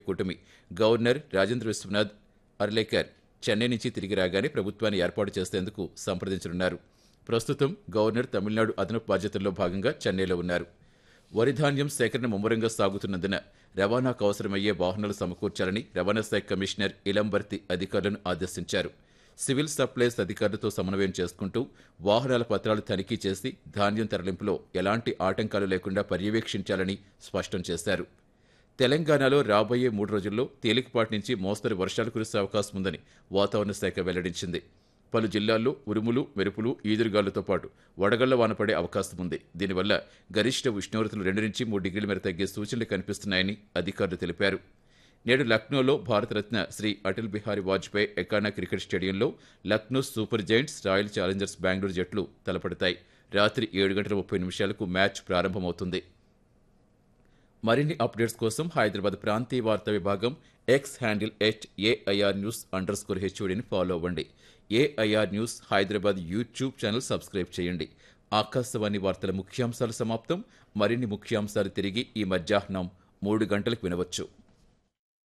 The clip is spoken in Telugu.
కూటమి గవర్నర్ రాజేంద్ర విశ్వనాథ్ అర్లేకర్ చెన్నై నుంచి తిరిగి రాగానే ప్రభుత్వాన్ని ఏర్పాటు చేసేందుకు సంప్రదించనున్నారు ప్రస్తుతం గవర్నర్ తమిళనాడు అదనపు బాధ్యతల్లో భాగంగా చెన్నైలో ఉన్నారు వరి ధాన్యం సేకరణ ముమ్మరంగా సాగుతున్నందున రవాణాకు అవసరమయ్యే వాహనాలు సమకూర్చాలని రవాణా శాఖ కమిషనర్ ఇలంబర్తి అధికారులను ఆదేశించారు సివిల్ సప్లైస్ అధికారులతో సమన్వయం చేసుకుంటూ వాహనాల పత్రాలు తనిఖీ చేసి ధాన్యం తరలింపులో ఎలాంటి ఆటంకాలు లేకుండా పర్యవేక్షించాలని స్పష్టం చేశారు తెలంగాణలో రాబోయే మూడు రోజుల్లో తేలికపాటి నుంచి మోస్తరు వర్షాలు కురిసే అవకాశం ఉందని వాతావరణ శాఖ వెల్లడించింది పలు జిల్లాల్లో ఉరుములు మెరుపులు ఈదురుగాలులతో పాటు వడగళ్ల వాన పడే అవకాశం ఉంది దీనివల్ల గరిష్ట ఉష్ణోగ్రతలు రెండు నుంచి మూడు డిగ్రీల మేర తగ్గే సూచనలు కనిపిస్తున్నాయని అధికారులు తెలిపారు నేడు లక్నోలో భారతరత్న శ్రీ అటల్ బిహారీ వాజ్పేయి ఎకానా క్రికెట్ స్టేడియంలో Lucknow super giants royal challengers Bengaluru జట్లు తలపడతాయి రాత్రి ఏడు గంటల ముప్పై నిమిషాలకు మ్యాచ్ ప్రారంభమవుతుంది మరిన్ని అప్డేట్స్ కోసం హైదరాబాద్ ప్రాంతీయ వార్తా విభాగం X handle at AIR news underscore హెచ్ఓడిని ఫాలో అవ్వండి AIR news Hyderabad YouTube channel subscribe చేయండి ఆకాశవాణి వార్తల ముఖ్యాంశాలు సమాప్తం మరిన్ని ముఖ్యాంశాలు తిరిగి ఈ మధ్యాహ్నం మూడు గంటలకు వినవచ్చు